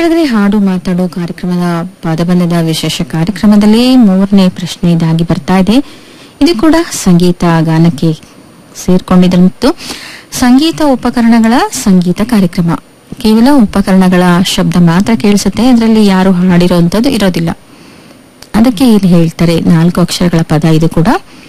ಹೇಳಿದ್ರೆ ಹಾಡು ಮಾತಾಡೋ ಕಾರ್ಯಕ್ರಮದ ಪಾದಬಂಧದ ವಿಶೇಷ ಕಾರ್ಯಕ್ರಮದಲ್ಲಿ ಮೂರನೇ ಪ್ರಶ್ನೆ ಇದಾಗಿ ಬರ್ತಾ ಇದೆ ಇದು ಕೂಡ ಸಂಗೀತ ಗಾನಕ್ಕೆ ಸೇರ್ಕೊಂಡಿದ್ದು ಸಂಗೀತ ಉಪಕರಣಗಳ ಸಂಗೀತ ಕಾರ್ಯಕ್ರಮ ಕೇವಲ ಉಪಕರಣಗಳ ಶಬ್ದ ಮಾತ್ರ ಕೇಳಿಸುತ್ತೆ ಅದರಲ್ಲಿ ಯಾರು ಹಾಡಿರೋಂಥದ್ದು ಇರೋದಿಲ್ಲ ಅದಕ್ಕೆ ಇಲ್ಲಿ ಹೇಳ್ತಾರೆ ನಾಲ್ಕು ಅಕ್ಷರಗಳ ಪದ ಇದು ಕೂಡ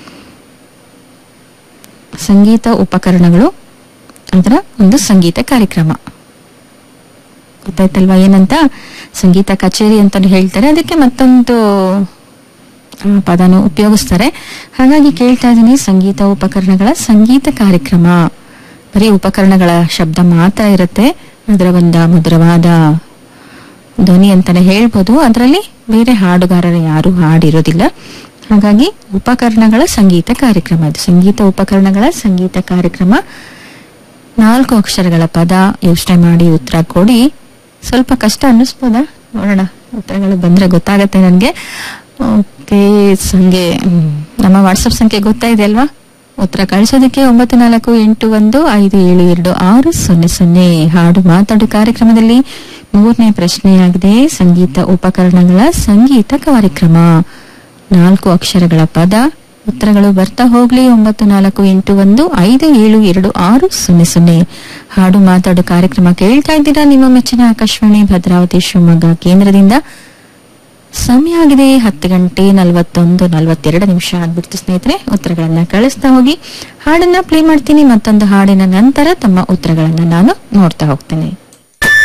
ಸಂಗೀತ ಉಪಕರಣಗಳು ಅದರ ಒಂದು ಸಂಗೀತ ಕಾರ್ಯಕ್ರಮ ಗೊತ್ತಾಯ್ತಲ್ವಾ ಏನಂತ ಸಂಗೀತ ಕಚೇರಿ ಅಂತಾನು ಹೇಳ್ತಾರೆ ಅದಕ್ಕೆ ಮತ್ತೊಂದು ಆ, ಪದನು ಉಪಯೋಗಿಸ್ತಾರೆ ಹಾಗಾಗಿ ಕೇಳ್ತಾ ಇದ್ದೀನಿ ಸಂಗೀತ ಉಪಕರಣಗಳ ಸಂಗೀತ ಕಾರ್ಯಕ್ರಮ ಬರೀ ಉಪಕರಣಗಳ ಶಬ್ದ ಮಾತ್ರ ಇರುತ್ತೆ ಅದರ ಒಂದು ಮಧುರವಾದ ಧ್ವನಿ ಅಂತಾನೆ ಹೇಳ್ಬೋದು ಅದರಲ್ಲಿ ಬೇರೆ ಹಾಡುಗಾರರು ಯಾರು ಹಾಡಿರೋದಿಲ್ಲ ಹಾಗಾಗಿ ಉಪಕರಣಗಳ ಸಂಗೀತ ಕಾರ್ಯಕ್ರಮ ಅದು ಸಂಗೀತ ಉಪಕರಣಗಳ ಸಂಗೀತ ಕಾರ್ಯಕ್ರಮ ನಾಲ್ಕು ಅಕ್ಷರಗಳ ಪದ ಯೋಚನೆ ಮಾಡಿ ಉತ್ತರ ಕೊಡಿ ಸ್ವಲ್ಪ ಕಷ್ಟ ಅನ್ನಿಸ್ಬೋದಾ ನೋಡೋಣ ಉತ್ತರಗಳು ಬಂದ್ರೆ ಗೊತ್ತಾಗತ್ತೆ ನನಗೆ ಓಕೆ ಸಂಖ್ಯೆ ಹ್ಮ್, ನಮ್ಮ ವಾಟ್ಸಪ್ ಸಂಖ್ಯೆ ಗೊತ್ತಾ ಇದೆ ಅಲ್ವಾ ಉತ್ತರ ಕಳಿಸೋದಕ್ಕೆ ಒಂಬತ್ತು ನಾಲ್ಕು ಎಂಟು ಒಂದು ಐದು ಏಳು ಎರಡು ಆರು ಸೊನ್ನೆ ಸೊನ್ನೆ ಹಾಡು ಮಾತಾಡು ಕಾರ್ಯಕ್ರಮದಲ್ಲಿ ಮೂರನೇ ಪ್ರಶ್ನೆಯಾಗಿದೆ ಸಂಗೀತ ಉಪಕರಣಗಳ ಸಂಗೀತ ಕಾರ್ಯಕ್ರಮ ನಾಲ್ಕು ಅಕ್ಷರಗಳ ಪದ ಉತ್ತರಗಳು ಬರ್ತಾ ಹೋಗ್ಲಿ ಒಂಬತ್ತು ನಾಲ್ಕು ಎಂಟು ಒಂದು ಐದು ಏಳು ಎರಡು ಆರು ಸೊನ್ನೆ ಸೊನ್ನೆ ಹಾಡು ಮಾತಾಡು ಕಾರ್ಯಕ್ರಮ ಕೇಳ್ತಾ ಇದ್ದೀರಾ ನಿಮ್ಮ ಮೆಚ್ಚಿನ ಆಕಾಶವಾಣಿ ಭದ್ರಾವತಿ ಶಿವಮೊಗ್ಗ ಕೇಂದ್ರದಿಂದ ಸಮಯ ಆಗಿದೆ ಹತ್ತು ಗಂಟೆ ನಲವತ್ತೊಂದು ನಲವತ್ತೆರಡು ನಿಮಿಷ ಆಗ್ಬಿಡ್ತು ಸ್ನೇಹಿತರೆ ಉತ್ತರಗಳನ್ನ ಕಳಿಸ್ತಾ ಹೋಗಿ ಹಾಡನ್ನ ಪ್ಲೇ ಮಾಡ್ತೀನಿ ಮತ್ತೊಂದು ಹಾಡಿನ ನಂತರ ತಮ್ಮ ಉತ್ತರಗಳನ್ನ ನಾನು ನೋಡ್ತಾ ಹೋಗ್ತೇನೆ